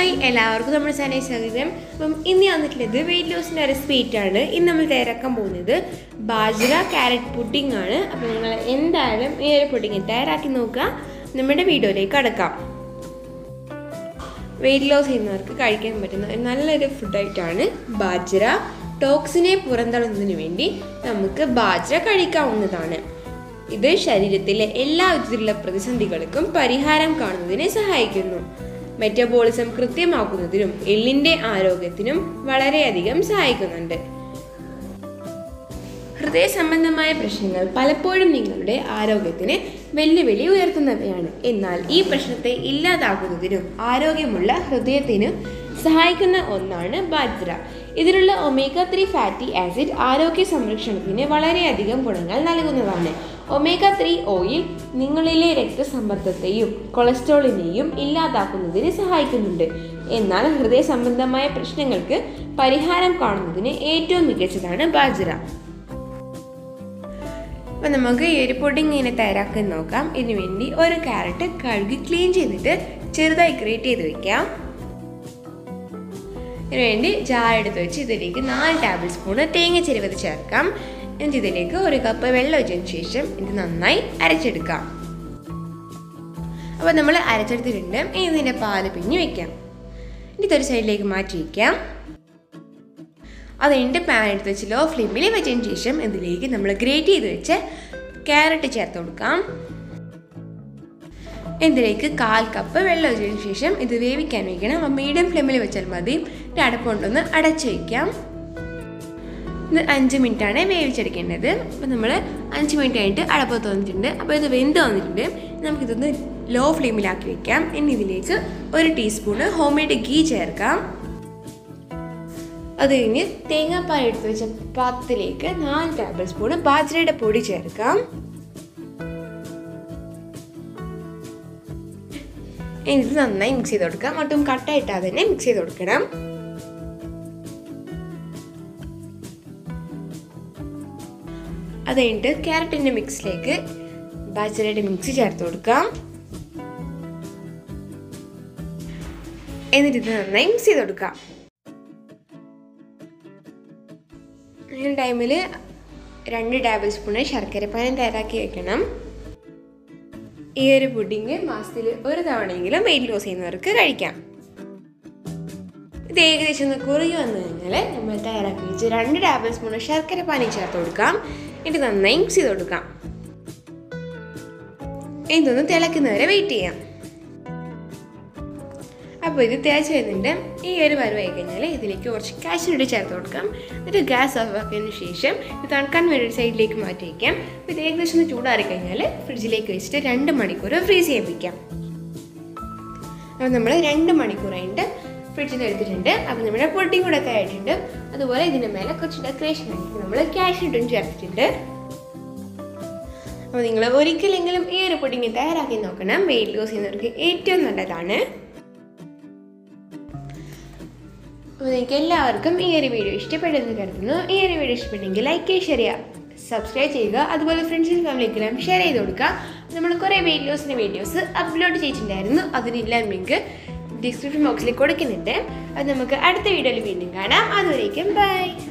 hi എല്ലാവർക്കും നമ്മുടെ channel സ്വാഗതം അപ്പം ഇന്ന് വന്നിട്ടുള്ളത് വെയിറ്റ് ലോസിൻ്റെ റെസിപ്പി ആണ് ഇന്ന് നമ്മൾ തയ്യാറാക്കാൻ പോകുന്നത് ബാജ്ര ക്യാരറ്റ് പുഡിംഗ് ആണ് അപ്പോൾ നിങ്ങൾ എന്തായാലും ഈ ഒരു പുഡിംഗ് തയ്യാറാക്കി നോക്കുക നമ്മുടെ വീഡിയോയിലേക്ക് കടക്കാം വെയിറ്റ് ലോസ് ചെയ്യുന്നവർക്ക് കഴിക്കാൻ പറ്റുന്ന ഒരു നല്ലൊരു ഫുഡായിട്ടാണ് ബാജ്ര ടോക്സിനെ പുറന്തള്ളുന്നതിന് വേണ്ടി നമുക്ക് ബാജ്ര കഴിക്കാവുന്നതാണ് ഇത് ശരീരത്തിലെ എല്ലാ വിധത്തിലുള്ള പ്രതിസന്ധികൾക്കും പരിഹാരം കാണുന്നതിനെ സഹായിക്കുന്നു മെറ്റബോളിസം കൃത്യമാക്കുന്നതിനും എല്ലിൻ്റെ ആരോഗ്യത്തിനും വളരെയധികം സഹായിക്കുന്നുണ്ട് ഹൃദയ സംബന്ധമായ പ്രശ്നങ്ങൾ പലപ്പോഴും നിങ്ങളുടെ ആരോഗ്യത്തിന് വെല്ലുവിളി ഉയർത്തുന്നവയാണ് എന്നാൽ ഈ പ്രശ്നത്തെ ഇല്ലാതാക്കുന്നതിനും ആരോഗ്യമുള്ള ഹൃദയത്തിനും സഹായിക്കുന്ന ഒന്നാണ് ബാജ്ര ഇതിലുള്ള ഒമേഗ ത്രീ ഫാറ്റി ആസിഡ് ആരോഗ്യ സംരക്ഷണത്തിന് വളരെയധികം ഗുണങ്ങൾ നൽകുന്നതാണ് ഒമേഗ ത്രീ ഓയിൽ നിങ്ങളിലെ രക്തസമ്മർദ്ദത്തെയും കൊളസ്ട്രോളിനെയും ഇല്ലാതാക്കുന്നതിന് സഹായിക്കുന്നുണ്ട് എന്നാൽ ഹൃദയ സംബന്ധമായ പ്രശ്നങ്ങൾക്ക് പരിഹാരം കാണുന്നതിന് ഏറ്റവും മികച്ചതാണ് ബാജ്ര അപ്പം നമുക്ക് ഈ ഒരു പുഡിംഗ് ഇങ്ങനെ തയ്യാറാക്കാൻ നോക്കാം ഇതിനു വേണ്ടി ഒരു ക്യാരറ്റ് കഴുകി ക്ലീൻ ചെയ്തിട്ട് ചെറുതായി ഗ്രേറ്റ് ചെയ്ത് വെക്കാം ഇതിനു വേണ്ടി ജാർ എടുത്ത് വെച്ച് ഇതിലേക്ക് നാല് ടേബിൾ സ്പൂണ് തേങ്ങ ചെരുവത് ചേർക്കാം എന്നിട്ട് ഇതിലേക്ക് ഒരു കപ്പ് വെള്ളം ഒഴിച്ചതിന് ശേഷം ഇത് നന്നായി അരച്ചെടുക്കാം അപ്പോൾ നമ്മൾ അരച്ചെടുത്തിട്ടുണ്ട് ഇനി ഇതിൻ്റെ പാല് പിഞ്ഞ് വെക്കാം ഇതൊരു സൈഡിലേക്ക് മാറ്റി വയ്ക്കാം അത് കഴിഞ്ഞിട്ട് പാൻ എടുത്ത് വെച്ച് ലോ ഫ്ലെയിമിൽ വെച്ചതിന് ശേഷം ഇതിലേക്ക് നമ്മൾ ഗ്രേറ്റ് ചെയ്ത് വെച്ച് ക്യാരറ്റ് ചേർത്ത് കൊടുക്കാം ഇതിലേക്ക് കാൽ കപ്പ് വെള്ളം ഒഴിച്ചതിന് ശേഷം ഇത് വേവിക്കാൻ വയ്ക്കണം അപ്പോൾ മീഡിയം ഫ്ലെയിമിൽ വെച്ചാൽ മതി ഇത് അടപ്പുകൊണ്ടൊന്ന് അടച്ചു വയ്ക്കാം ഇത് അഞ്ച് മിനിറ്റാണ് വേവിച്ചെടുക്കേണ്ടത് അപ്പോൾ നമ്മൾ അഞ്ച് മിനിറ്റ് കഴിഞ്ഞിട്ട് അടപ്പ് തോന്നിയിട്ടുണ്ട് അപ്പോൾ ഇത് വെന്ത് വന്നിട്ടുണ്ട് നമുക്കിതൊന്ന് ലോ ഫ്ലെയിമിലാക്കി വെക്കാം ഇനി ഇതിലേക്ക് ഒരു ടീസ്പൂണ് ഹോം മെയ്ഡ് ഗീ ചേർക്കാം അത് കഴിഞ്ഞ് തേങ്ങാപ്പാൽ എടുത്ത് വെച്ച പാത്രത്തിലേക്ക് നാല് ടേബിൾ സ്പൂണ് ബാജ്രയുടെ പൊടി ചേർക്കാം ഇത് നന്നായി മിക്സ് ചെയ്ത് കൊടുക്കാം ഒട്ടും കട്ടായിട്ടാ തന്നെ മിക്സ് ചെയ്ത് കൊടുക്കണം അത് കഴിഞ്ഞിട്ട് ക്യാരറ്റിൻ്റെ മിക്സിലേക്ക് ബാജ്രയുടെ മിക്സ് ചേർത്ത് കൊടുക്കാം എന്നിട്ട് ഇത് നന്നായി മിക്സ് ചെയ്ത് കൊടുക്കാം ഈ ടൈമിൽ രണ്ട് ടേബിൾ സ്പൂണ് ശർക്കരപ്പാനം തയ്യാറാക്കി വെക്കണം ഈ ഒരു പുഡിങ് മാസത്തിൽ ഒരു തവണയെങ്കിലും വെയിറ്റ് ലോസ് ചെയ്യുന്നവർക്ക് കഴിക്കാം ഇത് ഏകദേശം ഒന്ന് കുറുകി വന്നു കഴിഞ്ഞാൽ നമ്മൾ തയ്യാറാക്കി വെച്ച് രണ്ട് ടേബിൾ സ്പൂണ് ശർക്കര പാനി ചേർത്ത് കൊടുക്കാം എന്നിട്ട് നന്നായി മിക്സ് ചെയ്ത് കൊടുക്കാം ഇതൊന്ന് തിളയ്ക്കുന്നവരെ വെയിറ്റ് ചെയ്യാം അപ്പോൾ ഇത് തിളച്ച് വരുന്നുണ്ട് ഈ ഒരു വരവായി കഴിഞ്ഞാൽ ഇതിലേക്ക് കുറച്ച് കാഷ്നട്ട് ചേർത്ത് കൊടുക്കാം എന്നിട്ട് ഗ്യാസ് ഓഫ് ആക്കിയതിന് ശേഷം ഇത് തണുക്കാൻ വേണ്ടി ഒരു സൈഡിലേക്ക് മാറ്റി വയ്ക്കാം അപ്പോൾ ഇത് ഏകദേശം ഒന്ന് ചൂടാറി കഴിഞ്ഞാൽ ഫ്രിഡ്ജിലേക്ക് വെച്ചിട്ട് രണ്ട് മണിക്കൂർ ഫ്രീസ് ചെയ്യാൻ വയ്ക്കാം അപ്പോൾ നമ്മൾ രണ്ട് മണിക്കൂർ കഴിഞ്ഞിട്ട് ഫ്രിഡ്ജിൽ നിന്ന് എടുത്തിട്ടുണ്ട് അപ്പോൾ നമ്മുടെ പൊട്ടിയും കൂടെ ഒക്കെ ആയിട്ടുണ്ട് അതുപോലെ ഇതിൻ്റെ മേലെ കുറച്ച് ഡെക്കറേഷൻ ആയിട്ട് നമ്മൾ കാഷ്നട്ടും ചേർത്തിട്ടുണ്ട് അപ്പോൾ നിങ്ങൾ ഒരിക്കലെങ്കിലും ഈ ഒരു പുഡിങ് തയ്യാറാക്കി നോക്കണം വെയിറ്റ് ലോസ് ചെയ്യുന്നവർക്ക് ഏറ്റവും നല്ലതാണ് അപ്പോൾ നിങ്ങൾക്ക് എല്ലാവർക്കും ഈ ഒരു വീഡിയോ ഇഷ്ടപ്പെട്ടെന്ന് കരുതുന്നു ഈ ഒരു വീഡിയോ ഇഷ്ടപ്പെട്ടെങ്കിൽ ലൈക്ക് ചെയ്യുക ഷെയർ ചെയ്യുക സബ്സ്ക്രൈബ് ചെയ്യുക അതുപോലെ ഫ്രണ്ട്സിനും ഫാമിലിക്കെല്ലാം ഷെയർ ചെയ്ത് കൊടുക്കുക നമ്മൾ കുറേ വീഡിയോസിൻ്റെ വീഡിയോസ് അപ്ലോഡ് ചെയ്തിട്ടുണ്ടായിരുന്നു അതിനെല്ലാം ലിങ്ക് ഡിസ്ക്രിപ്ഷൻ ബോക്സിൽ കൊടുക്കുന്നുണ്ട് അത് നമുക്ക് അടുത്ത വീഡിയോയിൽ വീണ്ടും കാണാം അതുവരേക്കും ബൈ